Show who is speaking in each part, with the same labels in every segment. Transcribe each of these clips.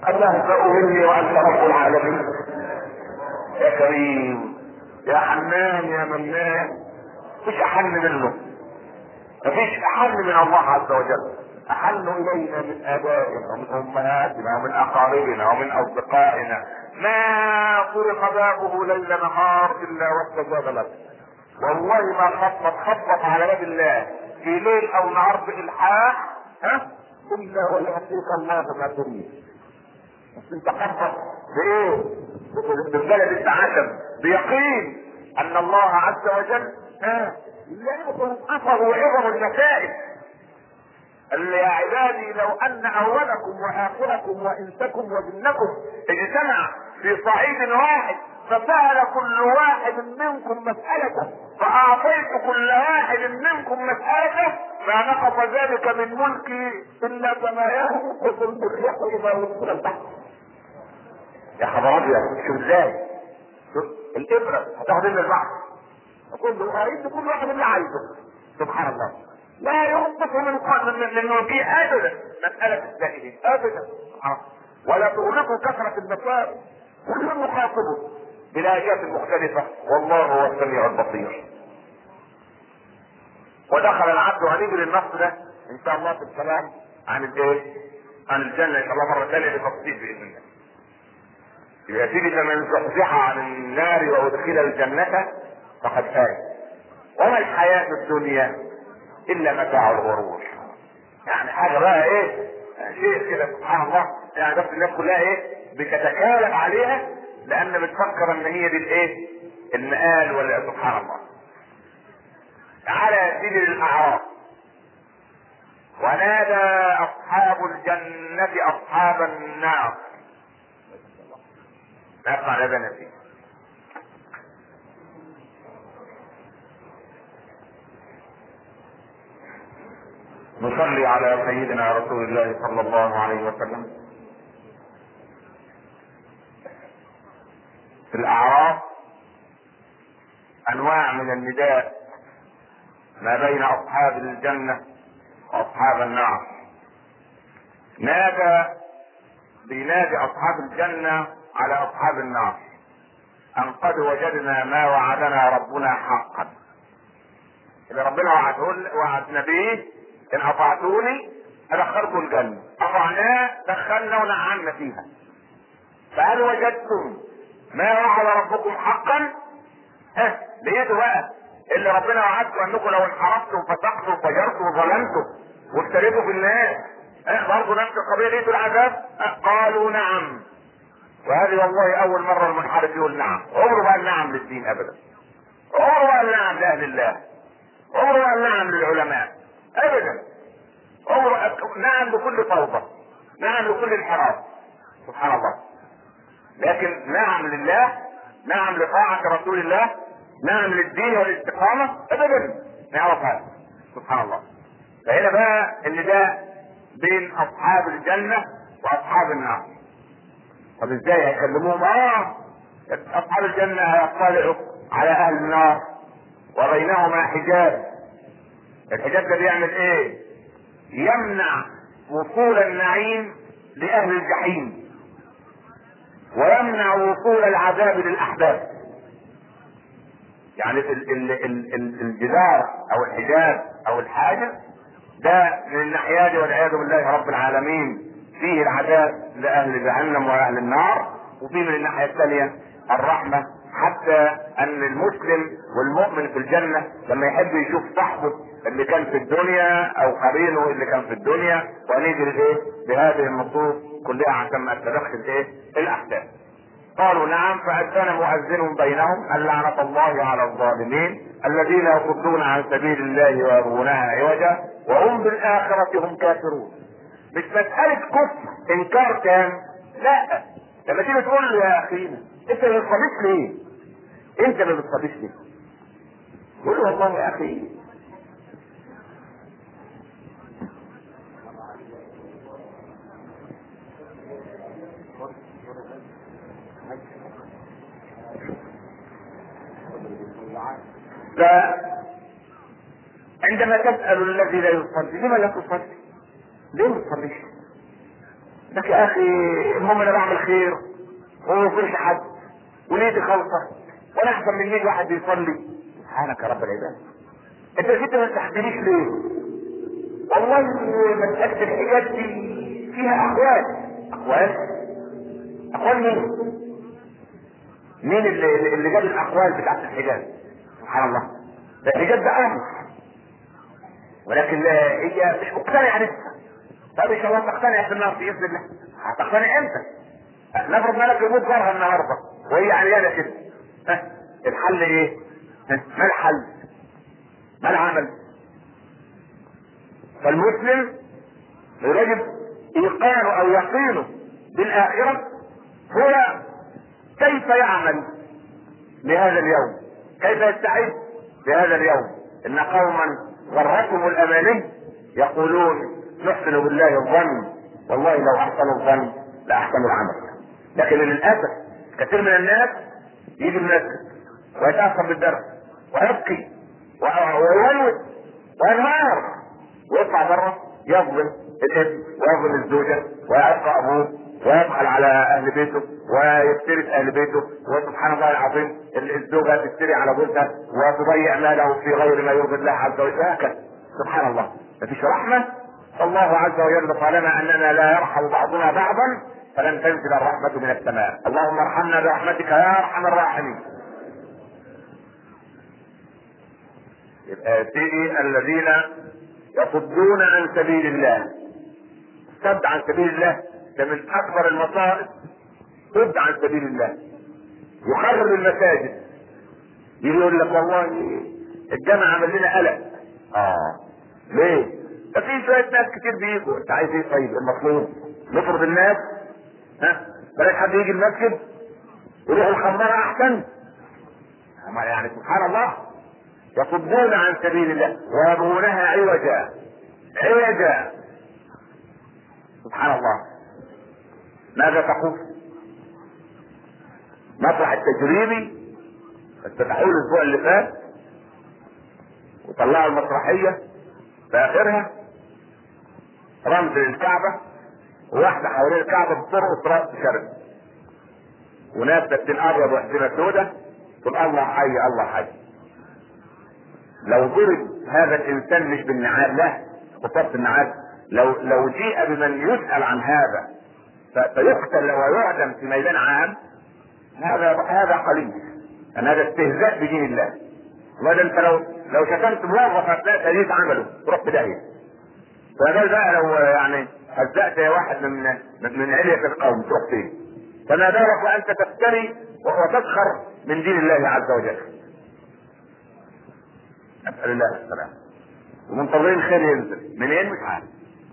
Speaker 1: الله يبقى مني وانت رب العالمين يا كريم يا حنان يا منان مفيش احن منه مفيش احن من الله عز وجل احن الينا من ابائنا ومن امهاتنا ومن اقاربنا ومن اصدقائنا ما طرق بابه ليل نهار الا واستجاب له والله ما خطط خطط على باب الله في ليل او نهار بالحاح ها الا ويعطيك الله ما تريد بس انت خطط بايه؟ بالبلد التعشم بيقين ان الله عز وجل ها يعظم اثره وعظم النتائج قال يا عبادي لو ان اولكم واخركم وانسكم وجنكم اجتمع في صعيد واحد فسأل كل واحد منكم مسألته فأعطيت كل واحد منكم مسألته ما نقص ذلك من ملكي إلا كما ينقص المريح إذا وصل البحر. يا خبر أبيض شوف إزاي؟ شوف الإبرة هتاخد من البحر. أقول له أريد كل واحد اللي عايزه. سبحان الله. لا ينقص من من من ملكي أبدا مسألة السائلين أبدا. ولا تغلقوا كثرة المسائل. كل مخاطبه بلايات مختلفة والله هو السميع البصير ودخل العبد هنيجي للنص ده ان شاء الله في الكلام عن الايه؟ عن الجنة ان شاء الله مرة ثانية بتفصيل باذن الله. يبقى سيدي فمن زحزح عن النار وادخل الجنة فقد فاز. وما الحياة الدنيا الا متاع الغرور. يعني حاجة بقى ايه؟ شيء كده سبحان الله يعني بس الناس كلها ايه؟ بتتكالب عليها لان بتفكر ان هي دي الايه المآل ولا سبحان الله تعالى يا سيدي للاعراف ونادى اصحاب الجنة اصحاب النار نقع لنا فيه نصلي على سيدنا رسول الله صلى الله عليه وسلم في الاعراف انواع من النداء ما بين اصحاب الجنة واصحاب النار نادى بينادي اصحاب الجنة على اصحاب النار ان قد وجدنا ما وعدنا ربنا حقا اللي ربنا وعده وعدنا به ان اطعتوني ادخلكم الجنة اطعناه دخلنا ونعمنا فيها فهل وجدتم ما وعد ربكم حقا ها لقيتوا بقى اللي ربنا وعدكم انكم لو انحرفتم فسقتم فجرتم وظلمتم وافتريتوا في الناس ها برضه نفس القضيه لقيتوا العذاب قالوا نعم وهذه والله اول مره المنحرف يقول نعم عمره قال نعم للدين ابدا عمره قال نعم لاهل الله عمره قال نعم للعلماء ابدا عمره نعم لكل فوضى نعم لكل انحراف سبحان الله لكن نعم لله نعم لطاعة رسول الله نعم للدين والاستقامة ابدا نعرف هذا سبحان الله فهنا بقى النداء بين اصحاب الجنة واصحاب النار طب ازاي هيكلموهم اه اصحاب الجنة هيطلعوا على اهل النار وبينهما حجاب الحجاب ده بيعمل ايه يمنع وصول النعيم لاهل الجحيم ويمنع وصول العذاب للاحباب يعني ال ال ال ال الجدار او الحجاب او الحاجز ده من الناحيه دي والعياذ بالله رب العالمين فيه العذاب لاهل جهنم واهل النار وفيه من الناحيه الثانيه الرحمه حتى ان المسلم والمؤمن في الجنه لما يحب يشوف صاحبه اللي كان في الدنيا او قرينه اللي كان في الدنيا ونيجي لايه بهذه النصوص كلها عشان ما تتدخل ايه الاحداث قالوا نعم فأذن مؤذن بينهم أن لعنة الله على الظالمين الذين يصدون عن سبيل الله ويبغونها عوجا وهم بالآخرة هم كافرون مش مسألة كفر إنكار كان لا لما تيجي تقول له يا أخينا أنت ما بتصليش ليه؟ أنت ما بتصليش ليه؟ يقول له والله يا أخي فعندما تسأل الذي لا يصلي لما لا تصلي؟ ليه ما تصليش؟ لك يا اخي المهم انا بعمل خير وما يكونش حد ونيتي خالصه وانا احسن من 100 واحد بيصلي سبحانك يا رب العباد انت جيت ما تحكيليش ليه؟ والله مسألة الحجاب دي فيها أحوال أحوال أقوال مين؟ مين اللي, اللي جاب الأقوال بتاعت الحجاب؟ سبحان الله ده الحجاب ده أمر ولكن لا هي مش مقتنعة لسه طب ان شاء الله تقتنع في النار بإذن الله هتقتنع امتى؟ نفرض مالك يموت جارها النهارده وهي عريانة كده ها الحل ايه؟ ها؟ ما الحل؟ ما العمل؟ فالمسلم يجب ايقانه او يقينه بالاخره هو كيف يعمل لهذا اليوم كيف يستعد لهذا اليوم ان قوما غرتهم الاماني يقولون نحسن بالله الظن والله لو احسنوا الظن لاحسنوا العمل لكن للاسف كثير من الناس يجي المسجد ويتاثر بالدرس ويبكي ويولد وينهار ويطلع بره يظلم الابن ويظلم الزوجة ويعق ابوه ويبخل على اهل بيته ويفترس اهل بيته وسبحان الله العظيم الزوجة تفتري على جوزها وتضيع ماله في غير ما يرضي الله عز وجل وهكذا سبحان الله مفيش رحمة الله عز وجل طالما اننا لا يرحم بعضنا بعضا فلن تنزل الرحمة من السماء اللهم ارحمنا برحمتك يا ارحم الراحمين يبقى تيجي الذين يصدون عن سبيل الله صد عن سبيل الله ده من اكبر المصائب صد عن سبيل الله يخرب المساجد يجي يقول لك والله الجامع عمل لنا قلق اه ليه؟ ده في شويه ناس كتير بيجوا انت عايز ايه طيب المطلوب نفرض الناس ها بلاش حد يجي المسجد يروح الخمارة احسن يعني سبحان الله يصدون عن سبيل الله ويبغونها عوجا عوجا سبحان الله ماذا تقول مسرح التجريبي افتتحوه الاسبوع اللي فات وطلعوا المسرحيه في اخرها رمز للكعبه وواحده حوالين الكعبه بترقص رقص شرقي وناس لابسين ابيض وحزمه سوداء تقول الله حي الله حي لو ضرب هذا الانسان مش بالنعال لا خطبت النعال لو لو جيء بمن يسال عن هذا فيقتل ويعدم في ميدان عام هذا هذا قليل ان هذا استهزاء بدين الله وهذا انت لو لو شتمت موظف هتلاقي تأديت عمله تروح في داهيه فده بقى لو يعني هزأت واحد من من, من علية القوم تروح فين فما بالك وانت تفتري وتسخر من دين الله عز وجل نسأل الله السلام ومنتظرين خير ينزل منين مش عارف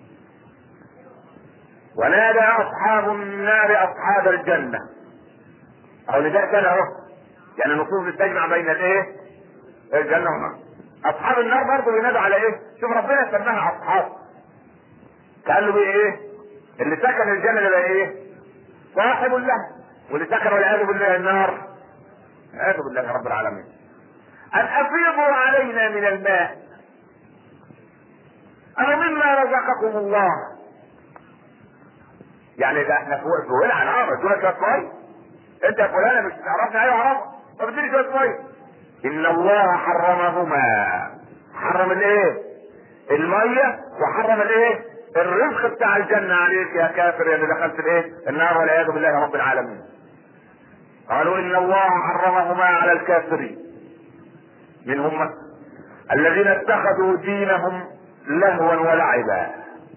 Speaker 1: ونادى اصحاب النار اصحاب الجنة او نداء كان اهو يعني النصوص بتجمع بين الايه الجنة والنار اصحاب النار برضه بينادوا على ايه شوف ربنا سماها اصحاب كانه بيه ايه اللي سكن الجنة ده ايه صاحب الله واللي سكن والعياذ بالله النار والعياذ بالله رب العالمين أن أفيضوا علينا من الماء أو مما رزقكم الله يعني ده احنا فوق فوق على العرب دول شوية مية انت يا فلان مش تعرفني ايوه اعرفك طب اديني شوية مية ان الله حرمهما حرم الايه المية وحرم الايه الرزق بتاع الجنة عليك يا كافر يا اللي دخلت الايه النار والعياذ بالله رب العالمين قالوا ان الله حرمهما على الكافرين منهم الذين اتخذوا دينهم لهوا ولعبا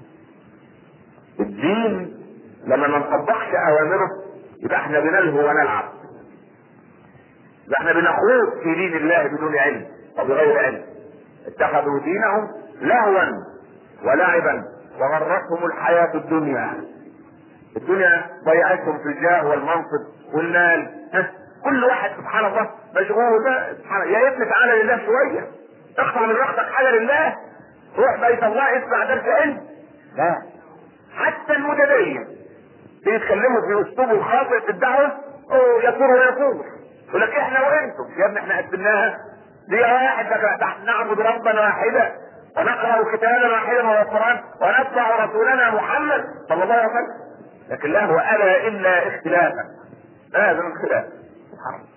Speaker 1: الدين لما ما نطبقش اوامره يبقى احنا بنلهو ونلعب يبقى احنا بنخوض في دين الله بدون علم او بغير علم اتخذوا دينهم لهوا ولعبا وغرتهم الحياة الدنيا الدنيا ضيعتهم في الجاه والمنصب والمال كل واحد سبحان الله مشغول ده سبحان الله يا ابني تعالى لله شويه اقطع من وقتك حاجه لله روح بيت الله اسمع درس علم لا حتى المتدين بيتكلموا في اسلوبه الخاطئ في الدعوه اوه يثور ويثور يقول لك احنا وانتم يا ابني احنا قدمناها دي واحد نعبد ربا واحدا ونقرا كتابا واحدا وهو القران ونتبع رسولنا محمد صلى الله عليه وسلم لكن لا هو ألا إلا اختلافا لازم اختلاف سبحان الله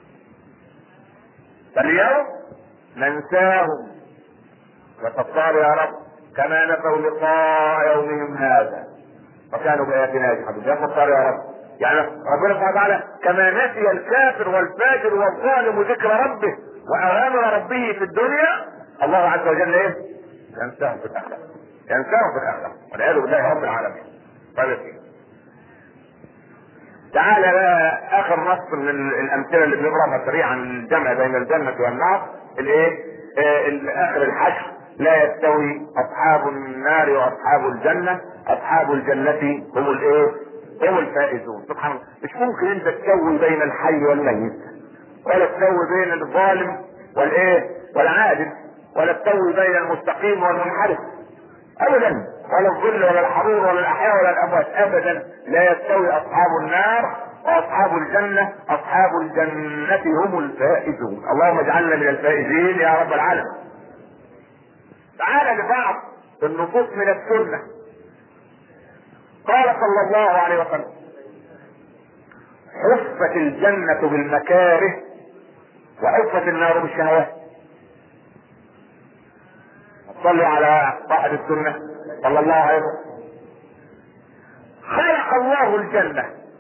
Speaker 1: فاليوم ننساهم وتختار يا رب كما نسوا لقاء يومهم هذا وكانوا بآياتنا يجحدون يا ستار يا رب يعني ربنا سبحانه وتعالى كما نسي الكافر والفاجر والظالم ذكر ربه واوامر ربه في الدنيا الله عز وجل ايه؟ ينساهم في الاخره ينساهم في الاخره والعياذ بالله رب العالمين طيب تعالى بقى اخر نص من الامثله اللي بنضربها سريعا الجمع بين الجنه والنار الايه؟ آه اخر الحشر لا يستوي اصحاب النار واصحاب الجنه اصحاب الجنه هم الايه؟ هم الفائزون سبحان الله مش ممكن انت تسوي بين الحي والميت ولا تسوي بين الظالم والايه والعادل ولا تسوي بين المستقيم والمنحرف ابدا ولا الظل ولا الحرور ولا الاحياء ولا الاموات ابدا لا يستوي اصحاب النار واصحاب الجنه اصحاب الجنه هم الفائزون اللهم اجعلنا من الفائزين يا رب العالمين تعال لبعض النصوص من السنه قال صلى الله عليه وسلم حفت الجنة بالمكاره وحفت النار بالشهوات صلوا على صاحب السنة صلى الله عليه وسلم خلق الله الجنة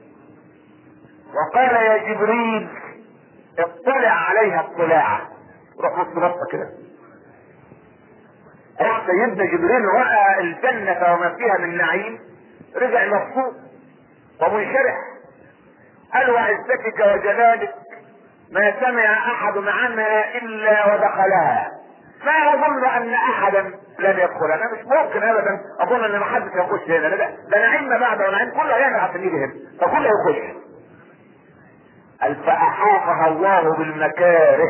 Speaker 1: وقال يا جبريل اطلع عليها اطلاعة روح نص نص كده راح سيدنا جبريل رأى الجنة وما فيها من نعيم رجع مبسوط ومنشرح قال وعزتك وجلالك ما سمع احد عنها الا ودخلها ما اظن ان احدا لن يدخل انا مش ممكن ابدا اظن ان ما حدش يخش هنا ده, ده نعيم ما بعد ونعيم كله هيعمل عشان يجي هنا فكله يخش قال فاحاطها الله بالمكاره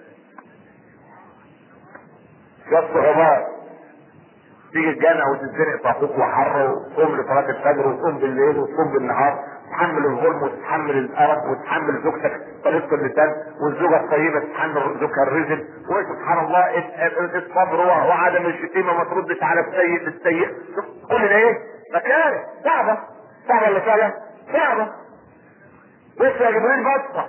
Speaker 1: جس غبار تيجي الجامع وتتزنق طاقوق وحر وتقوم لصلاه الفجر وتقوم بالليل وتقوم بالنهار تحمل الظلم وتتحمل القرف وتحمل زوجتك طريقه اللسان والزوجه الطيبه تتحمل زوجها الرزل وسبحان الله الصبر وعدم الشتيمه ما تردش على السيء بالسيء كل ده ايه؟ مكاره صعبه صعبه ولا سهله؟ صعبه بص يا جبريل بطه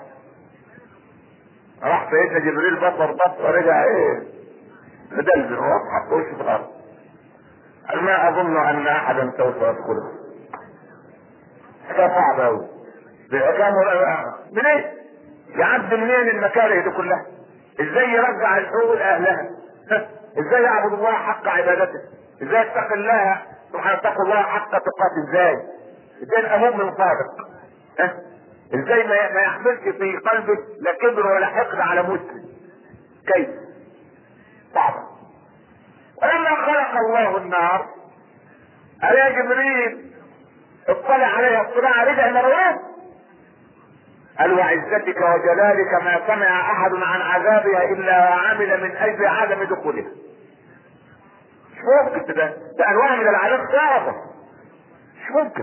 Speaker 1: راح سيدنا جبريل بطر بطه رجع ايه؟ مدلزل وحط وشه في الارض قال ما اظن ان احدا سوف يدخله حكايه صعبه قوي كان من ايه؟ يعد منين المكاره دي كلها؟ ازاي يرجع الحقوق لاهلها؟ ازاي يعبد الله حق عبادته؟ ازاي يتقي الله سبحانه اتقوا الله حق تقاته ازاي؟ ازاي الامام من صادق؟ ازاي ما ما يحملش في قلبه لا كبر ولا حقد على مسلم؟ كيف؟ صعبه ولما خلق الله النار قال يا جبريل اطلع عليها اطلاع رجع مرات قال وعزتك وجلالك ما سمع احد عن عذابها الا وعمل من اجل عدم دخولها مش ممكن ده ده انواع من العذاب صعبه مش ممكن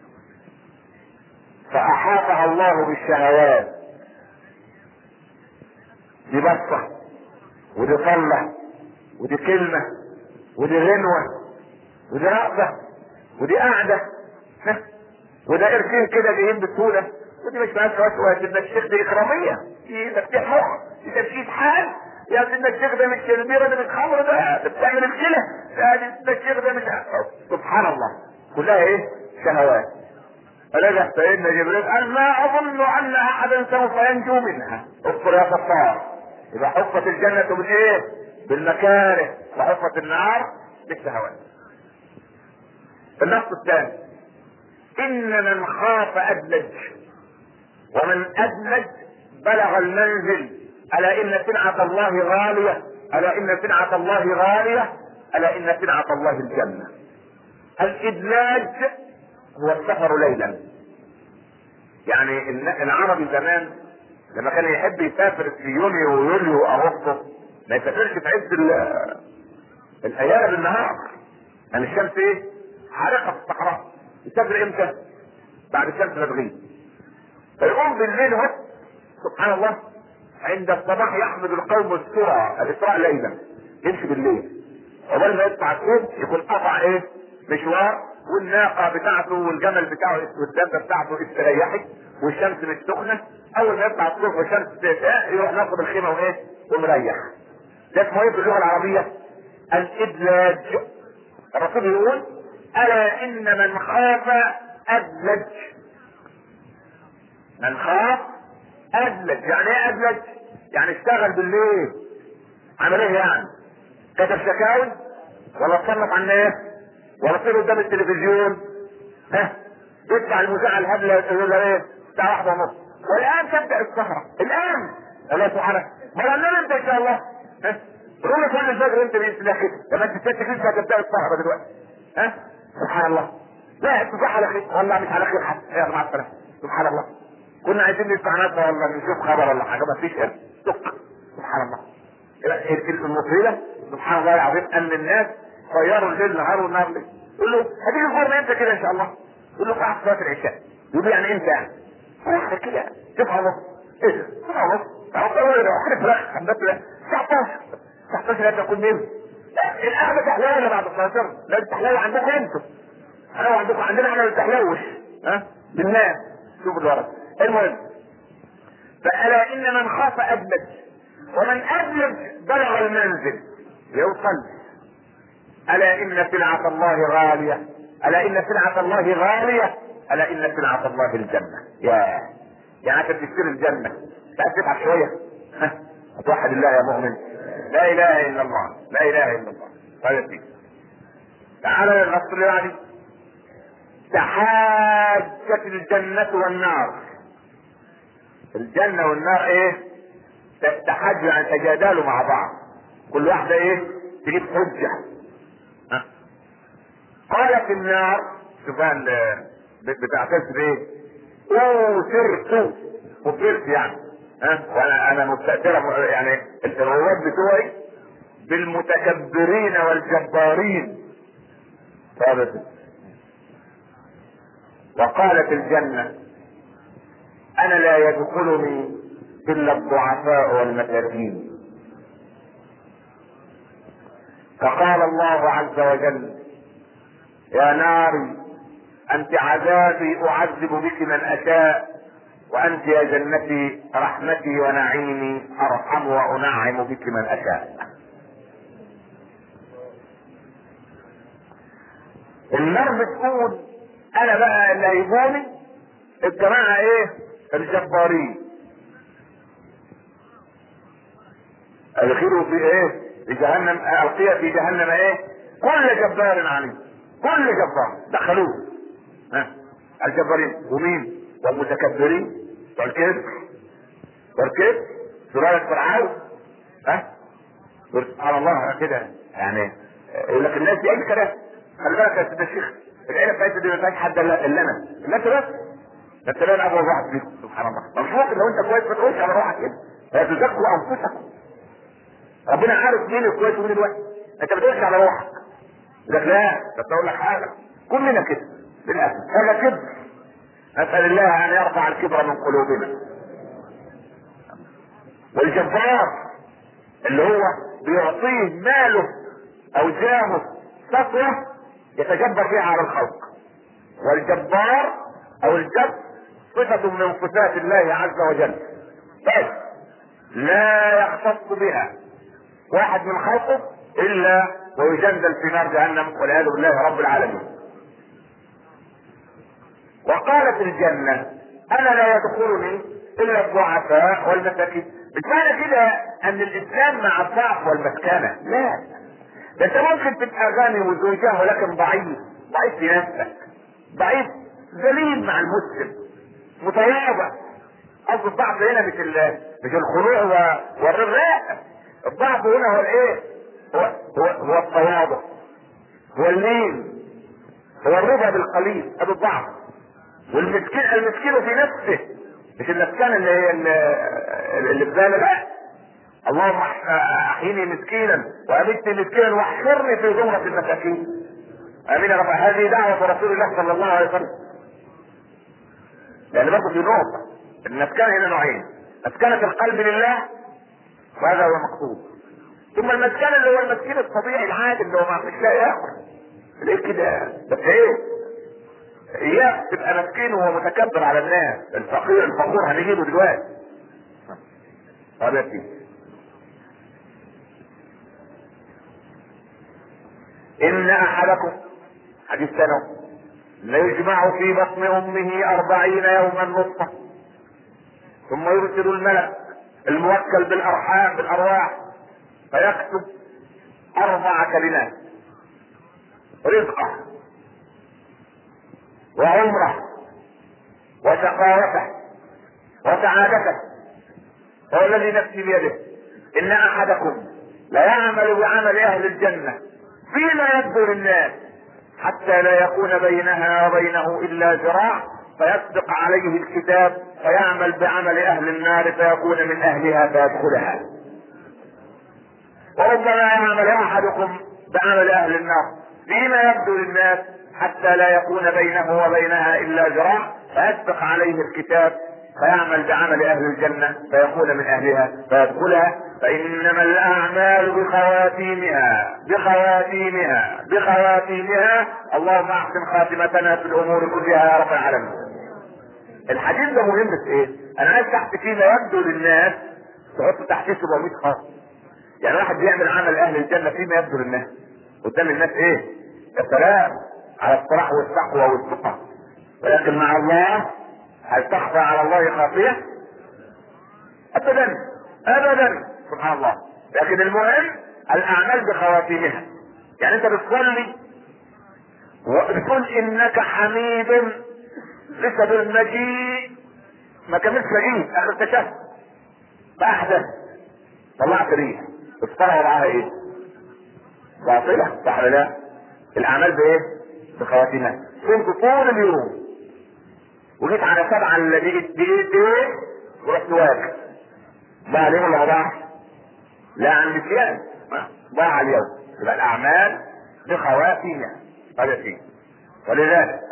Speaker 1: فاحاطها الله بالشهوات دي بصه ودي طله ودي كلمه ودي غنوه ودي رقبه ودي قعده وده قرشين كده جايين بسهوله ودي مش معاك وسوى سيدنا الشيخ دي اكراميه دي تفتيح مخ دي تفتيش حال يا سيدنا الشيخ ده مش البيره ده مش خمر ده بتعمل الكلى يا سيدنا الشيخ ده مش سبحان الله كلها ايه شهوات فرجع سيدنا جبريل قال ما اظن ان احدا سوف ينجو منها اذكر يا ستار يبقى حفت الجنه بالايه؟ بالمكاره وحفت النار بالشهوات النص الثاني ان من خاف ادلج ومن ادلج بلغ المنزل الا ان سلعة الله غالية الا ان سلعة الله غالية الا ان سلعة الله الجنة الادلاج هو السفر ليلا يعني العربي زمان لما كان يحب يسافر في يونيو ويوليو واغسطس ما يسافرش في عز الايام بالنهار يعني الشمس ايه حارقه في الصحراء يسافر امتى؟ بعد الشمس ما تغيب فيقوم بالليل هو سبحان الله عند الصباح يحمد القوم السرى الاسراء ليلا يمشي بالليل عقبال ما يطلع الصوت يكون قطع ايه؟ مشوار والناقه بتاعته والجمل بتاعه والدابه بتاعته استريحت والشمس مش سخنه اول ما يطلع الصبح والشمس تقع يروح ناخد الخيمه وايه ومريح ده اسمه ايه باللغه العربيه؟ الادلاج الرسول يقول الا ان من خاف ادلج من خاف ادلج يعني ايه ادلج؟ يعني اشتغل بالليل عمل ايه يعني؟ كتب شكاوي ولا تصنف على الناس ولا تصير قدام التلفزيون ها يدفع المذيعة الهبلة يقول لها ايه الساعة واحدة ونص والآن تبدأ السهرة الآن الله سبحانه ما قلنا انت ان شاء الله ها روح كل الفجر انت بإذن الله كده لما انت ست كده هتبدأ السهرة دلوقتي ها سبحان الله لا تصبح على خير والله مش على خير حتى يا مع السلامة سبحان الله كنا عايزين نسمع نبضة ولا نشوف خبر ولا حاجة ما فيش ايه سبحان الله المصيبة سبحان الله العظيم ان الناس غيروا الليل نهار والنهار ليل يقول له هتيجي الظهر امتى كده ان شاء الله يقول له بعد صلاه العشاء يقول له يعني امتى يعني واحده كده تسعة ونص ايه ده تسعة ونص ربنا يقول له احنا فراخ حمدت 19 19 لا تكون مين لا القعده تحلوه ولا بعد الصلاه لا التحلوه عندكم انتم انا عندكم عندنا احنا ما بنتحلوش ها بالناس شوفوا الورق المهم فألا إن من خاف أدلج ومن أدلج بلغ المنزل يوصل ألا إن سلعة الله غالية ألا إن سلعة الله غالية ألا إن سلعة الله الجنة يا يعني عشان تشتري الجنة لا تتعب شوية ها توحد الله يا مؤمن لا إله إلا الله لا إله إلا الله طيب فيك تعالى للنصر اللي بعدي تحاجت الجنة والنار الجنة والنار ايه تحاجوا يعني تجادلوا مع بعض كل واحدة ايه تجيب حجة ها؟ قالت النار شوف بتعتز بايه اوثرت كبرت يعني ها وانا انا مستأثرة يعني الرواد بتوعي بالمتكبرين والجبارين ثابت وقالت الجنة انا لا يدخلني الا الضعفاء والمساكين فقال الله عز وجل يا نار انت عذابي اعذب بك من اشاء وانت يا جنتي رحمتي ونعيمي ارحم وانعم بك من اشاء النار بتقول انا بقى اللي هيبوني الجماعه ايه الجبارين ادخلوا في ايه في جهنم القي في جهنم ايه كل جبار عليه كل جبار دخلوه ها الجبارين ومين والمتكبرين والكبر والكبر سلالة فرعون ها سبحان الله كده يعني يقول لك الناس دي اي كلام خلي بالك يا سيدي الشيخ العيله بتاعتي دي ما فيهاش حد الا انا لا انت بس ده انت لا ابو واحد فيكم سبحان الله مفروض لو انت كويس ما تقولش على روحك كده لا تزكوا انفسكم ربنا عارف مين الكويس ومين الوحش انت ما تقولش على روحك يقول لك لا طب اقول لك حاجه كلنا كده للاسف هذا كبر اسال الله ان يرفع الكبر من قلوبنا والجبار اللي هو بيعطيه ماله او جاهه سطوه يتجبر بها على الخلق والجبار او الجب صفة من صفات الله عز وجل بس لا يختص بها واحد من خلقه الا ويجندل في نار جهنم والعياذ بالله رب العالمين وقالت الجنة انا لا يدخلني الا الضعفاء والمساكين مش معنى كده ان الاسلام مع الضعف والمسكنة لا ده انت ممكن تبقى غني وزوجها ولكن ضعيف ضعيف في نفسك ضعيف ذليل مع المسلم متواضع قصد الضعف هنا مش مش الخضوع والرغاء الضعف هنا هو الايه هو هو, هو التواضع هو اللين هو الرضا بالقليل هذا الضعف والمسكين المسكين في نفسه مش المسكنه اللي هي اللي في بالك لا اللهم احيني مسكينا وامتني مسكينا واحشرني في زمرة المساكين امين يا رب هذه دعوة رسول الله صلى الله عليه وسلم لان برضه في نقطة المسكنة هنا نوعين مسكنة القلب لله وهذا هو المقصود ثم المسكنة اللي هو المسكين الطبيعي العادي اللي هو ما مش لاقي ياكل ليه كده بس ايه اياك تبقى مسكين وهو متكبر على الناس الفقير الفقور هنجيبه دلوقتي طب يا سيدي ان احدكم حديث سنة ليجمع في بطن امه اربعين يوما نطفة ثم يرسل الملك الموكل بالارحام بالارواح فيكتب اربع كلمات رزقه وعمره وشقاوته وسعادته هو الذي نفسي بيده ان احدكم ليعمل بعمل اهل الجنه فيما يبدو للناس حتى لا يكون بينها وبينه الا ذراع فيسبق عليه الكتاب فيعمل بعمل اهل النار فيكون من اهلها فيدخلها وربما يعمل احدكم بعمل اهل النار فيما يبدو للناس حتى لا يكون بينه وبينها الا ذراع فيسبق عليه الكتاب فيعمل بعمل اهل الجنه فيكون من اهلها فيدخلها فانما الاعمال بخواتيمها بخواتيمها بخواتيمها اللهم احسن خاتمتنا في الامور كلها يا رب العالمين الحديث ده مهم في ايه؟ انا عايز تحت فيما يبدو للناس تحط تحتيه 700 خط يعني واحد بيعمل عمل اهل الجنه فيما يبدو للناس قدام الناس ايه؟ يا سلام على الصلاح والتقوى والثقه ولكن مع الله هل تخفى على الله خافيه؟ ابدا ابدا سبحان الله لكن المهم الاعمال بخواتيمها يعني انت بتصلي وبتقول انك حميد لسه بالمجيء ما كملش مجيء اخر تشهد فاحدث طلعت ريح الصلاه وضعها ايه؟ باطله صح ولا لا؟ الاعمال بايه؟ بخواتيمها كنت طول اليوم وجيت على سبعه اللي بقيت بقيت ايه؟ ورحت واقف ضاع اليوم ولا ما ضاعش؟ لا عن نسيان ضاع اليوم يبقى الاعمال بخواتيمها هذا فيه ولذلك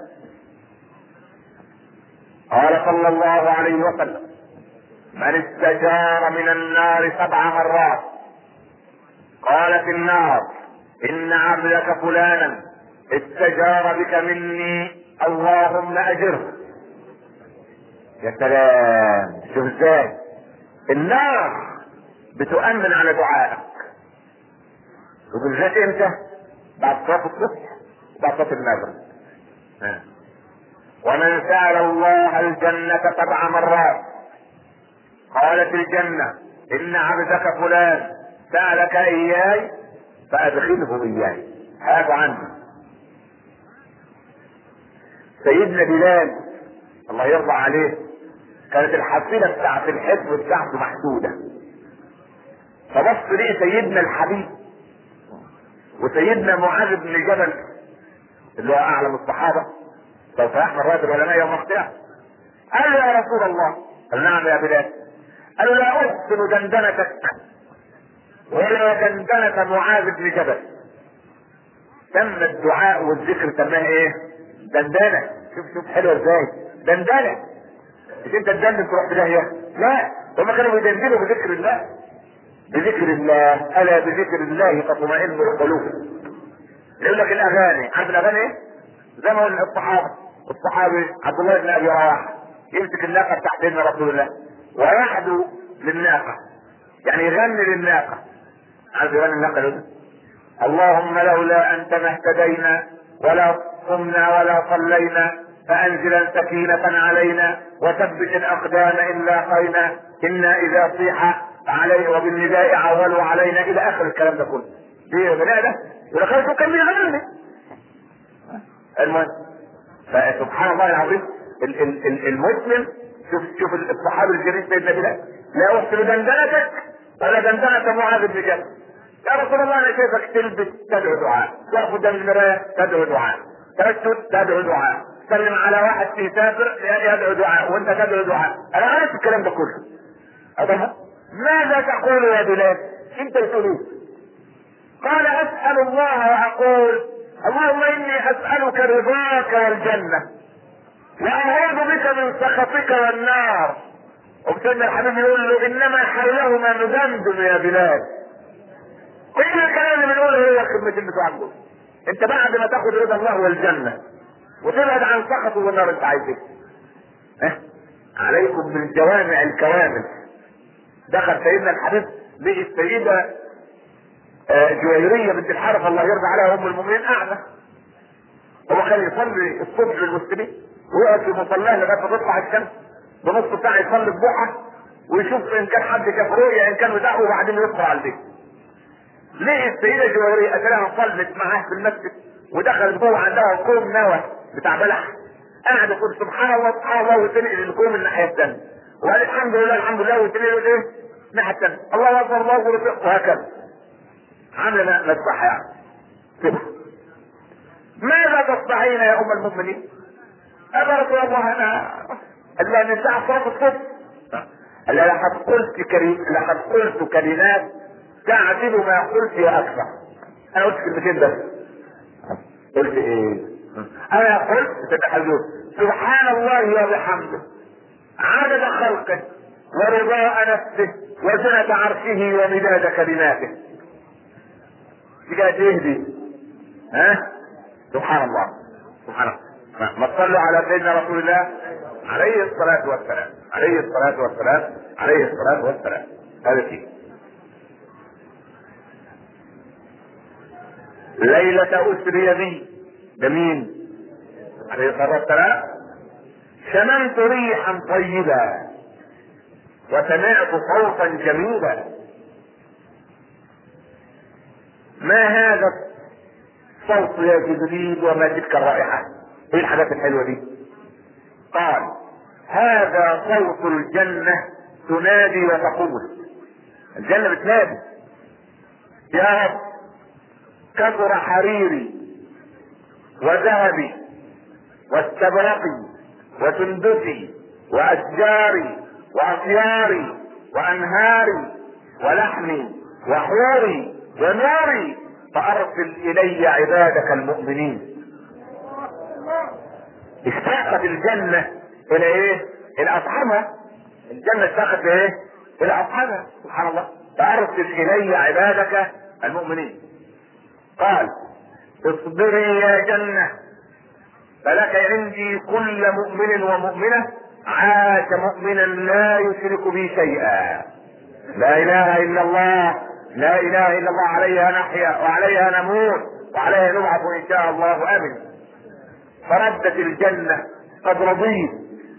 Speaker 1: قال صلى الله عليه وسلم من استجار من النار سبع مرات قالت النار ان عبدك فلانا استجار بك مني اللهم اجره يا سلام شوف ازاي النار بتؤمن على دعائك وبالذات امتى بعد صلاه الصبح وبعد صلاه المغرب ها. ومن سأل الله الجنة سبع مرات قالت الجنة إن عبدك فلان سألك إياي فأدخله إياي هات عني سيدنا بلال الله يرضى عليه كانت الحصيلة بتاعت الحزب بتاعته محدودة فبص ليه سيدنا الحبيب وسيدنا معاذ بن جبل اللي هو أعلم الصحابة سوف يحمل رايه العلماء يوم القيامه قال له يا رسول الله قال نعم يا بلال قال له لا احسن دندنتك ولا دندنة معاذ بن جبل تم الدعاء والذكر سماها ايه؟ دندنة شوف شوف حلوه ازاي دندنة مش انت تدندن تروح في داهية لا هم كانوا بيدندنوا بذكر الله بذكر الله الا بذكر الله تطمئن القلوب يقول لك الاغاني عارف الاغاني ايه؟ زي ما قلنا الصحابه الصحابي عبد الله بن ابي رواحه يمسك الناقه بتاعت سيدنا رسول الله ويحدو للناقه يعني يغني للناقه عارف يغني الناقه ليه؟ اللهم لولا انت ما اهتدينا ولا قمنا ولا صلينا فانزلا سكينة علينا وثبت الاقدام ان لاقينا انا اذا صيح عليه وبالنداء عولوا علينا الى اخر الكلام ده كله. دي بناء ده ولكن كان بيغني المهم فسبحان الله العظيم ال- ال- ال- المسلم شوف شوف الصحابي الجليل سيدنا بلال لا احسن دندنتك ولا دندنة معاذ بن جبل يا رسول الله انا شايفك تلبس تدعو دعاء تقف قدام المرايه تدعو دعاء تسجد تدعو دعاء تسلم على واحد يسافر يدعو دعاء وانت تدعو دعاء انا عارف الكلام ده كله أدم ماذا تقول يا بلال انت بتقول ايه قال اسال الله واقول اللهم اني اسالك رضاك والجنه واعوذ بك من سخطك والنار وسيدنا الحبيب يقول له انما حولهما مذنب يا بلال كل الكلام اللي بنقوله هو الخدمتين بتوعك دول انت بعد ما تاخد رضا الله والجنه وتبعد عن سخطه والنار انت عايز ايه؟ اه؟ عليكم من جوامع الكوامل دخل سيدنا الحبيب لقي السيده آه، جويريه بنت الحارث الله يرضى عليها ام المؤمنين قاعده هو كان يصلي الصبح للمسلمين ويقعد في مصلاه لغايه ما تطلع الشمس بنص ساعه يصلي الضحى ويشوف ان كان حد شاف رؤيا ان كان بتاعه وبعدين يدخل على البيت. لقي السيده جويريه اتلاها صلت معاه في المسجد ودخلت جوه عندها كوم نوى بتاع بلح قاعد تقول سبحان الله سبحان الله وتنقل الكوم الناحيه الثانيه وقال الحمد لله الحمد لله وتنقل ايه؟ الناحيه الثانيه الله اكبر الله اكبر وهكذا عامله مذبحه يعني كده ماذا تصنعين يا ام المؤمنين؟ قال رسول الله انا قال لها من ساعه صلاه الصبح قال لها لقد قلت كريم لقد قلت كلمات تعدل ما قلت يا اكثر انا قلت كلمتين بس قلت ايه؟ انا قلت تتحدث سبحان الله وبحمده عدد خلقه ورضاء نفسه وزنة عرشه ومداد كلماته دي كانت ايه دي؟ ها؟ سبحان الله سبحان الله ما تصلوا على سيدنا رسول الله عليه الصلاة والسلام عليه الصلاة والسلام عليه الصلاة والسلام هذا شيء ليلة أسري بي بمين؟ عليه الصلاة والسلام شممت ريحا طيبا وسمعت صوتا جميلا ما هذا الصوت يا جبريل وما تلك الرائحة ايه الحاجات الحلوة دي قال هذا صوت الجنة تنادي وتقول الجنة بتنادي يا رب كثر حريري وذهبي واستبرقي وسندسي واشجاري واطياري وانهاري ولحمي وحوري ونوري فارسل الي عبادك المؤمنين اشتاقت الجنة الى ايه الى اصحابها الجنة اشتاقت ايه الى اصحابها سبحان الله فارسل الي عبادك المؤمنين قال اصبري يا جنة فلك عندي كل مؤمن ومؤمنة عاش مؤمنا لا يشرك بي شيئا لا اله الا الله لا اله الا الله عليها نحيا وعليها نموت وعليها نبعث ان شاء الله امن فردت الجنة قد رضيت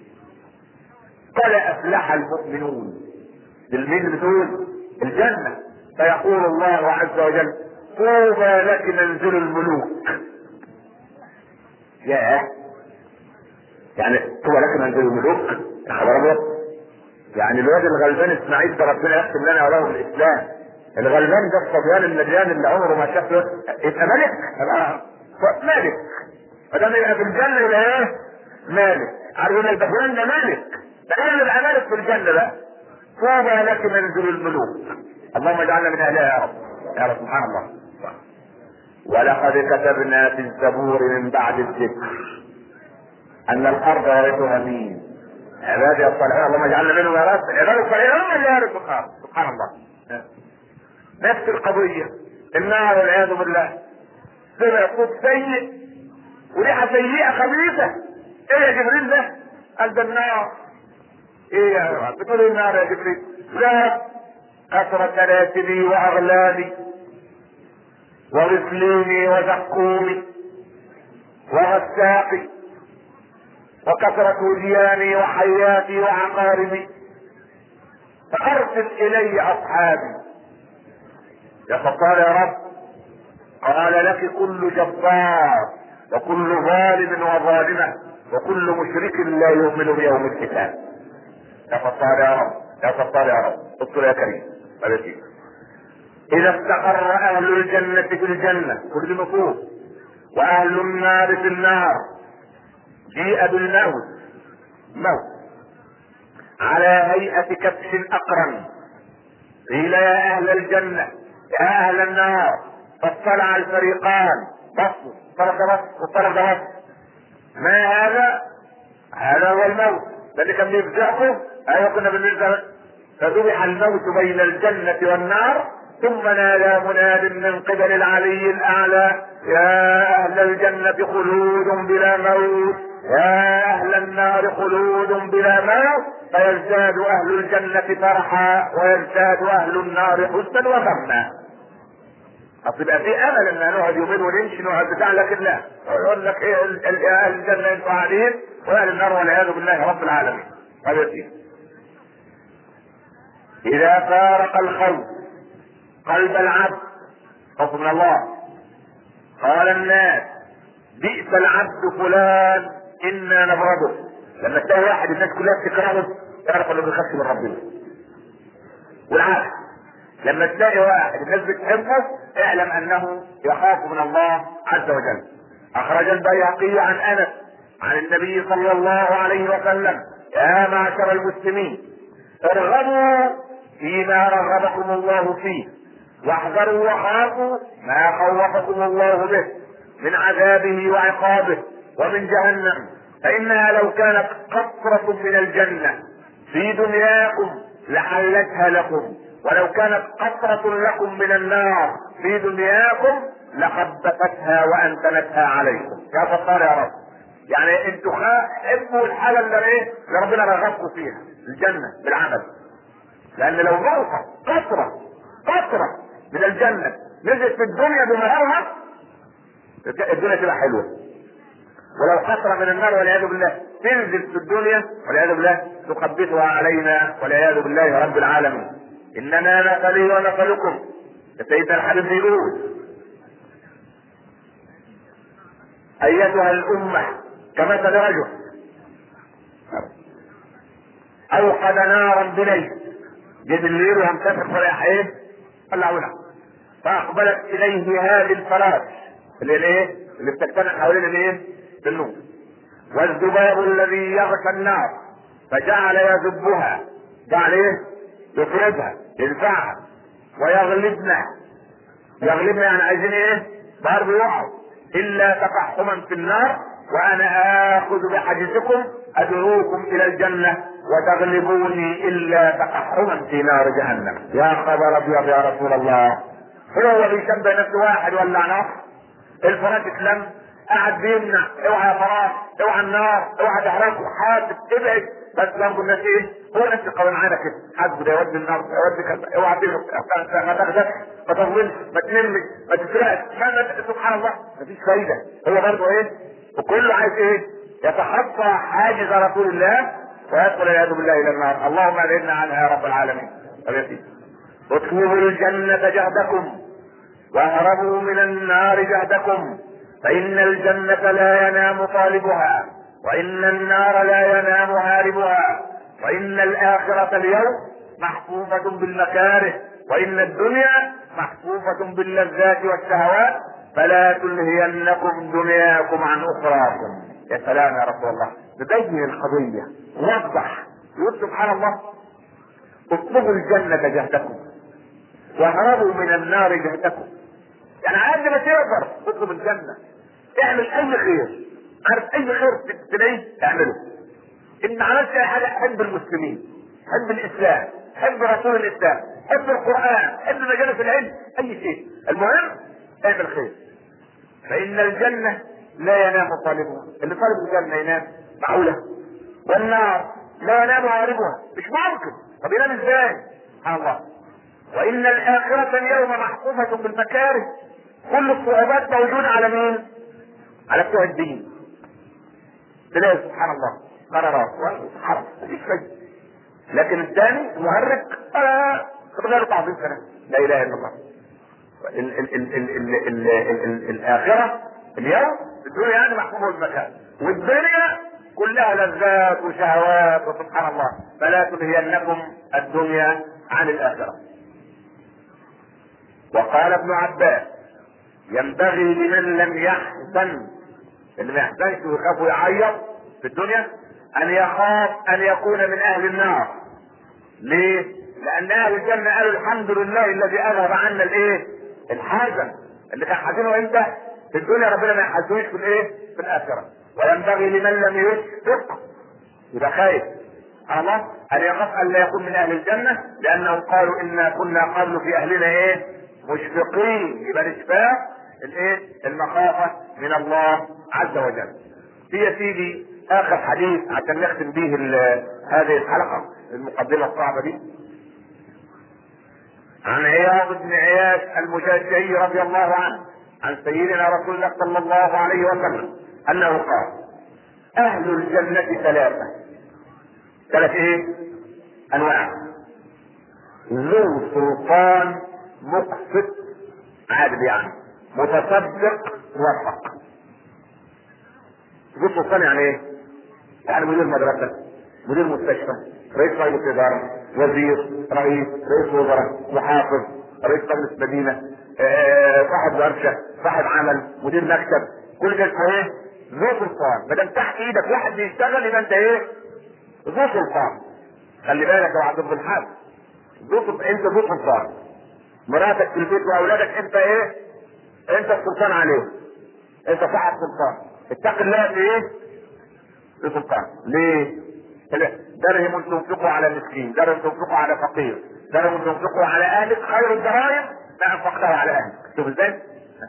Speaker 1: قد افلح المؤمنون للمين بتقول الجنة فيقول الله عز وجل طوبى لك منزل الملوك ياه يعني طوبى لك منزل الملوك يا خبر ابيض يعني الواد الغلبان اسماعيل ده ربنا يختم لنا وله الاسلام الغلبان ده الصبيان المليان اللي عمره ما شاف يبقى ملك يبقى ملك ما دام يبقى في الجنه يبقى ايه؟ مالك عارفين البهوان ده مالك ده ايه يبقى مالك في الجنه بقى طوبى لك منزل الملوك اللهم اجعلنا من اهلها يا رب يا رب سبحان الله ولقد كتبنا في الزبور من بعد الذكر ان الارض يرثها مين؟ عبادي الصالحين اللهم اجعلنا منهم يا رب عباد الصالحين هم اللي يرثوا الارض سبحان الله نفس القضيه النار والعياذ بالله سمع صوت سيء وريحه سيئه خبيثه ايه يا جبريل ده؟ قال ده النار ايه يا بتقول ايه النار يا جبريل؟ لا كثرة سلاسلي واغلالي ورسليني وزقومي وغساقي وكثرة ودياني وحياتي وعقاربي فارسل الي اصحابي يا ستار يا رب قال لك كل جبار وكل ظالم وظالمة وكل مشرك لا يؤمن بيوم الحساب يا ستار يا رب يا ستار يا رب اذكر يا كريم مالك اذا استقر اهل الجنة في الجنة كل مفهوم واهل النار في النار جيء بالموت موت على هيئة كبش اقرن قيل يا اهل الجنة يا اهل النار فاطلع الفريقان بصوا طرف ده بص والطرف ده بص ما هذا؟ هذا هو الموت ده اللي كان بيفزعكم ايوه كنا بنرجع فذبح الموت بين الجنة والنار ثم نادى مناد من قبل العلي الاعلى يا اهل الجنة خلود بلا موت يا اهل النار خلود بلا موت فيزداد اهل الجنة فرحا ويزداد اهل النار حزنا وغما اصل يبقى في امل ان نقعد يومين ونمشي نقعد بتاع لكن لا يقول لك ايه ال- ال- اهل الجنه انتوا قاعدين واهل النار والعياذ بالله رب العالمين هذا فيه اذا فارق الخوف قلب العبد خوف من الله قال الناس بئس العبد فلان انا نبغضه لما تلاقي واحد الناس كلها بتكرهه تعرف انه بيخاف من ربنا والعكس لما تلاقي واحد الناس بتحبه اعلم انه يخاف من الله عز وجل اخرج البيهقي عن انس عن النبي صلى الله عليه وسلم يا معشر المسلمين ارغبوا فيما رغبكم الله فيه واحذروا وخافوا ما خوفكم الله به من عذابه وعقابه ومن جهنم فانها لو كانت قطرة من الجنة في دنياكم لحلتها لكم ولو كانت قطرة لكم من النار في دنياكم لخبفتها وانتنتها عليكم يا ستار يا رب يعني انتوا حبوا الحالة اللي ايه اللي ربنا رغبكم فيها الجنة بالعمل لان لو نقطة قطرة قطرة من الجنة نزلت في الدنيا بمهارها الدنيا تبقى حلوة ولو قطرة من النار والعياذ بالله تنزل في الدنيا والعياذ بالله تخبطها علينا والعياذ بالله رب العالمين اننا مثلي ومثلكم سيدنا الحبيب بيقول ايتها الامه كمثل رجل اوقد نارا بليل جه بالليل وهمسافر فريح ايه طلع ولع فاقبلت اليه هذه الفراش اللي الايه اللي بتجتمع حوالين الايه بالنور والذباب الذي يغشى النار فجعل يذبها جعل ايه يفردها يدفعها ويغلبنا يغلبنا يعني عايزين ايه برضه يقعوا الا تقحما في النار وانا اخذ بحديثكم ادعوكم الى الجنه وتغلبوني الا تقحما في نار جهنم يا خبر ابيض يا رسول الله هو بيشبه نفسه واحد ولع نار الفراش اتلم قاعد بيمنع اوعى يا فراش اوعى النار اوعى تحرقه حاسب ابعد بس برضه الناس ايه هو نفس القوانين عندك كده حاسب ده يودي النار يودي كذا اوعى تهرب ما تاخدش ما تظلمش ما تنمش ما تسرقش ما ما- سبحان الله مفيش فايده هو برضه ايه وكله عايز ايه يتخطى حاجز رسول الله ويدخل والعياذ بالله الى النار اللهم ابعدنا عنها يا رب العالمين طب يا سيدي ادخلوا الجنة جهدكم واهربوا من النار جهدكم فإن الجنة لا ينام طالبها وإن النار لا ينام هاربها وإن الآخرة اليوم محفوفة بالمكاره وإن الدنيا محفوفة باللذات والشهوات فلا تلهينكم دنياكم عن أخراكم يا سلام يا رسول الله تبين القضية وضح يقول سبحان الله اطلبوا الجنة جهدكم واهربوا من النار جهدكم يعني على قد ما تقدر اطلب الجنة اعمل اي خير عارف اي خير تلاقيه اعمله ان ما عملتش اي حاجة حب المسلمين حب الاسلام حب رسول الاسلام حب القرآن حب مجالس العلم اي شيء المهم اعمل خير فان الجنة لا ينام طالبها اللي طالب الجنة ينام معقولة والنار لا ينام هاربها مش ممكن طب ينام ازاي سبحان الله وان الاخرة اليوم محفوفة بالمكاره كل الصعوبات موجودة على مين على بتوع الدين تلاقي سبحان الله قرارات سبحان الله مفيش فايدة لكن الثاني المهرج آه غير تعظيم سنة لا اله الا الله ال ال ال ال ال ال ال ال الاخرة اليوم الدنيا يعني محفوظة بالمكان والدنيا كلها لذات وشهوات وسبحان الله فلا تلهينكم الدنيا عن الاخره وقال ابن عباس ينبغي لمن لم يحزن اللي ما يحزنش ويخاف ويعيط في الدنيا ان يخاف ان يكون من اهل النار ليه؟ لان اهل الجنه قالوا الحمد لله الذي اذهب عنا الايه؟ الحزن اللي كان حزينه امتى؟ في الدنيا ربنا ما يحزنوش في الايه؟ في الاخره وينبغي لمن لم يشفق يبقى خايف الله ان يخاف ان لا يكون من اهل الجنه لانهم قالوا انا كنا قبل في اهلنا ايه مشفقين يبقى الاشفاق الايه المخافه من الله عز وجل في يا سيدي اخر حديث عشان نختم به ال- هذه الحلقه المقدمه الصعبه دي عن عياض بن عياش المجاشعي رضي الله عنه عن سيدنا رسول الله صلى الله عليه وسلم انه قال اهل الجنه ثلاثه ثلاث ايه انواع ذو سلطان مقسط عادل يعني متصدق موفق ذو سلطان يعني ايه يعني مدير مدرسه مدير مستشفى رئيس مجلس اداره وزير رئيس رئيس وزراء محافظ رئيس مجلس مدينه آه، صاحب ورشه صاحب عمل مدير مكتب كل ده اسمه ايه ذو سلطان ما دام تحت ايدك واحد بيشتغل يبقى انت ايه ذو سلطان خلي بالك يا عبد الحاج ذو سلطان انت ذو سلطان مراتك في البيت واولادك انت ايه انت السلطان عليهم انت صاحب سلطان اتق الله في ايه في سلطان ليه درهم تنفقه على مسكين درهم تنفقه على فقير درهم تنفقه على اهلك خير الدراهم ما انفقتها على اهلك شوف ازاي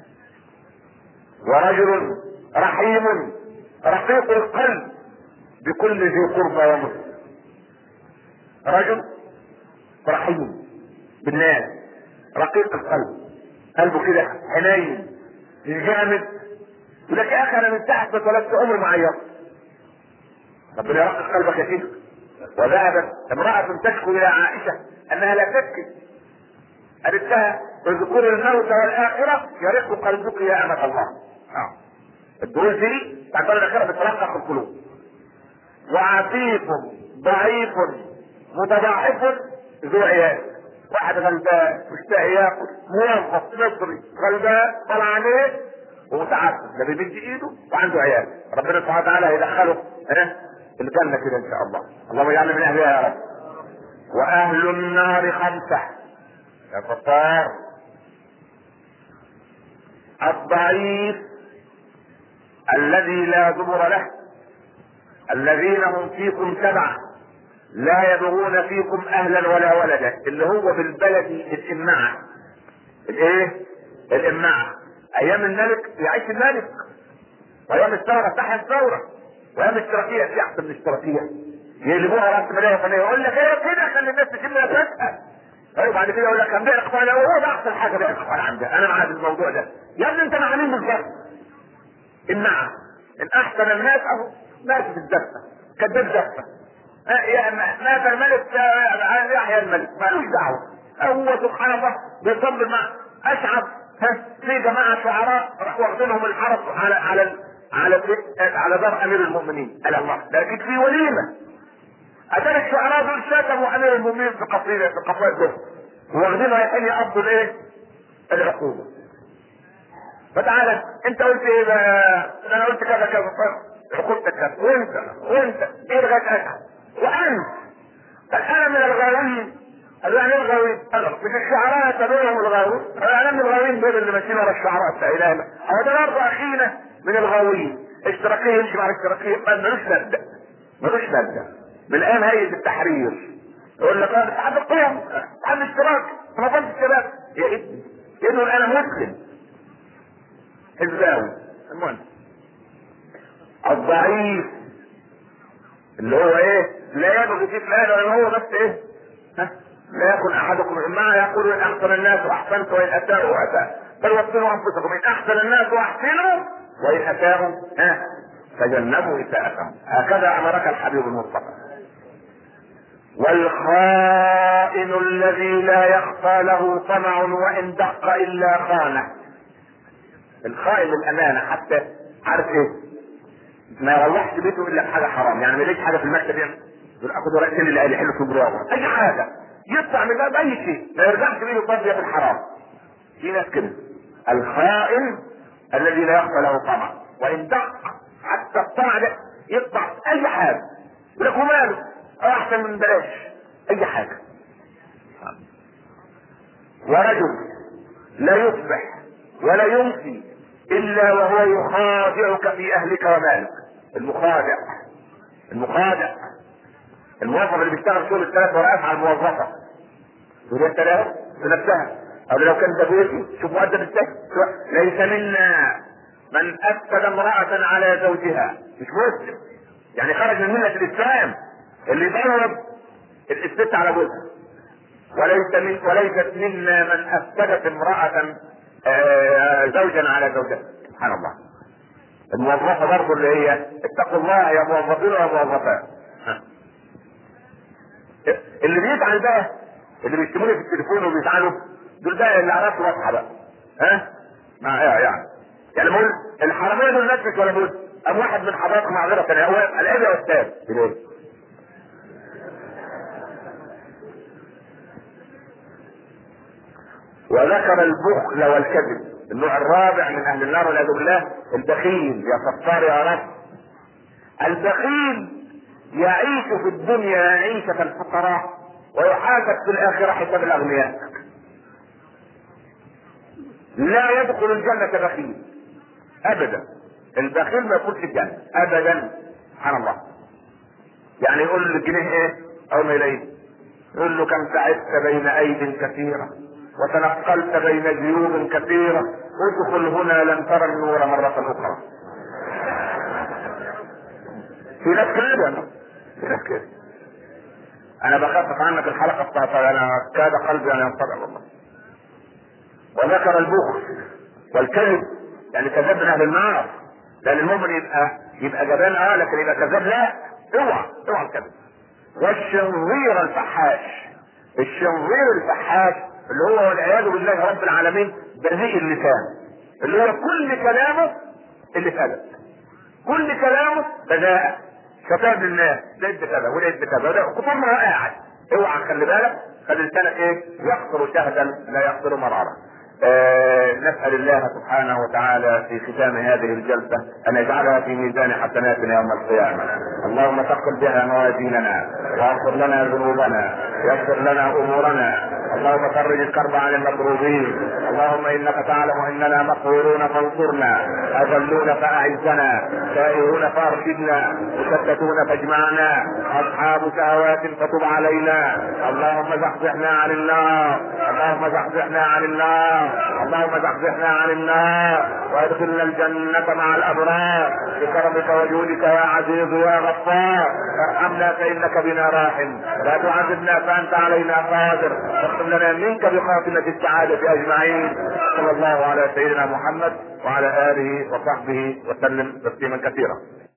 Speaker 1: ورجل رحيم رقيق القلب بكل ذي قربى ومسلم رجل رحيم بالناس رقيق القلب قلبه كده حنين جامد يقول لك يا اخي انا من تحت اتولدت عمري ما عيطت ربنا يرقق قلبك يا شيخ وذهبت امرأة تشكو إلى عائشة أنها لا تبكي قالت لها اذكر الموت والآخرة يرق قلبك يا أمة الله آه. الدروس دي تعتبر الآخرة بترقق القلوب وعفيف ضعيف متضاعف ذو عيال واحد غلبان مشتاق ياكل موظف مصري غلبان طلع عليه ومتعسف ده بيمد ايده وعنده عيال ربنا سبحانه وتعالى هيدخله ها الجنه كده ان شاء الله اللهم اجعلنا من اهلها يا رب واهل النار خمسه يا فتار الضعيف الذي لا دبر له الذين هم فيكم سبعه لا يبغون فيكم اهلا ولا ولدا اللي هو بالبلد الامعه الايه الامعه ايام الملك يعيش الملك وايام الثوره تحت الثوره وايام الاشتراكيه في احسن من الاشتراكيه يقلبوها راس ماليه فنيه يقول لك ايه كده خلي الناس تشم نفسها طيب بعد كده يقول لك كان بيع اقبال هو ده احسن حاجه بيع اقبال عندي انا معاه في الموضوع ده يا ابني انت مع مين بالظبط؟ النعم ان احسن الناس اهو مات في الدفه كذاب دفه يا مات الملك يحيى الملك مالوش دعوه هو سبحان الله بيصلي مع اشعث في جماعه شعراء راح واخدينهم الحرس على على على على دار امير المؤمنين على الله لكن في وليمه اتاري الشعراء دول شتموا امير المؤمنين في قصيده في قصائد دول واخدين رايحين يقضوا الايه؟ العقوبه فتعالى انت قلت ايه بقى؟ انا قلت كذا كذا عقوبتك كذا وانت وانت ايه لغايه اسعد وانت انا من الغاوين قالوا يعني ايه الغاوين؟ قالوا مش الشعراء يتبعهم الغاوين؟ قالوا انا من الغاوين دول اللي ماشيين ورا الشعراء بتاع اله الا هو ده برضه اخينا من الغاوين اشتراكيه يمشي مع الاشتراكيه ملوش مبدا ملوش مبدا من ايام هيئه التحرير يقول لك انا اتحاد القيم اتحاد الاشتراك منظمه الشباب يا ابني يقول انا مسلم حزباوي المهم الضعيف اللي هو ايه لا يبغي في فلان ولا هو بس ايه ها لا يكن احدكم معه يقول ان احسن الناس واحسنت وان اساءوا اساء بل وصلوا انفسكم ان احسن الناس واحسنوا وان اساءوا ها تجنبوا اساءتهم هكذا امرك الحبيب المصطفى والخائن الذي لا يخفى له طمع وان دق الا خانه الخائن الامانه حتى عارف ايه ما يروحش بيته الا بحاجه حرام يعني ما يلاقيش حاجه في المكتب يعني يقول اخد ورقتين اللي قال يحلوا في برافو اي حاجه يطلع من باب اي شيء ما يرجعش بيده فاضيه في الحرام في ناس كده الخائن الذي لا يخفى له طمع وان دق حتى الطمع ده يقطع اي حاجه يقول لك وماله احسن من بلاش اي حاجه ورجل لا يصبح ولا يمسي الا وهو يخادعك في اهلك ومالك المخادع المخادع الموظف اللي بيشتغل شغل الثلاث ورقات على الموظفه وده الثلاث بنفسها او لو كان ده بيتي شوف مؤدب ازاي ليس منا من افسد امرأة على زوجها مش مسلم يعني خرج من ملة الاسلام اللي يضرب الست على جوزها وليس من وليست منا من افسدت امرأة آه، زوجا على زوجها سبحان الله الموظفة برضه اللي هي اتقوا الله يا موظفين ويا موظفات ها. اللي بيزعل بقى اللي بيشتموني في التليفون وبيزعلوا دول بقى اللي عرفت واضحه بقى ها مع ايه يعني يعني بقول الحراميه دول ناس ولا دول ام واحد من حضراتكم معذره يا هو العيب يا استاذ ليه؟ وذكر البخل والكذب النوع الرابع من اهل النار والعياذ بالله البخيل يا ستار يا رب البخيل يعيش في الدنيا عيشة الفقراء ويحاسب في الآخرة حساب الأغنياء لا يدخل الجنة بخيل أبدا البخيل ما يدخلش الجنة أبدا سبحان الله يعني يقول الجنيه إيه أول ما يلاقيه يقول له كم تعبت بين أيد كثيرة وتنقلت بين جيوب كثيرة ادخل هنا لن ترى النور مرة أخرى في ناس كده في ناس كده انا بخفف عنك الحلقه بتاعت انا كاد قلبي ان ينقطع والله وذكر البخل والكذب يعني كذاب من اهل النار لان المؤمن يبقى يبقى جبان اه لكن يبقى كذاب لا اوعى اوعى الكذب والشنظير الفحاش الشنظير الفحاش اللي هو والعياذ بالله رب العالمين بذيء اللسان اللي هو كل كلامه اللي فلت كل كلامه بذاءة شتام للناس لقيت بكذا ولقيت بكذا وده كتر ما هو قاعد اوعى خلي بالك خلي لسانك ايه يقطر شهدا لا يقطر مرارا آه نسأل الله سبحانه وتعالى في ختام هذه الجلسة أن يجعلها في ميزان حسناتنا يوم القيامة اللهم ثقل بها موازيننا واغفر لنا ذنوبنا يسر لنا أمورنا اللهم فرج الكرب عن المكروبين اللهم انك تعلم اننا مقهورون فانصرنا اذلون فاعزنا تائهون فارشدنا مشتتون فاجمعنا اصحاب شهوات فتب علينا اللهم زحزحنا عن النار اللهم زحزحنا عن النار اللهم زحزحنا عن النار وادخلنا الجنة مع الابرار بكرمك وجودك يا عزيز يا غفار ارحمنا فانك بنا راحم لا تعذبنا فانت علينا قادر واختم لنا منك بخاتمة السعادة اجمعين صلى الله على سيدنا محمد وعلى اله وصحبه وسلم تسليما كثيرا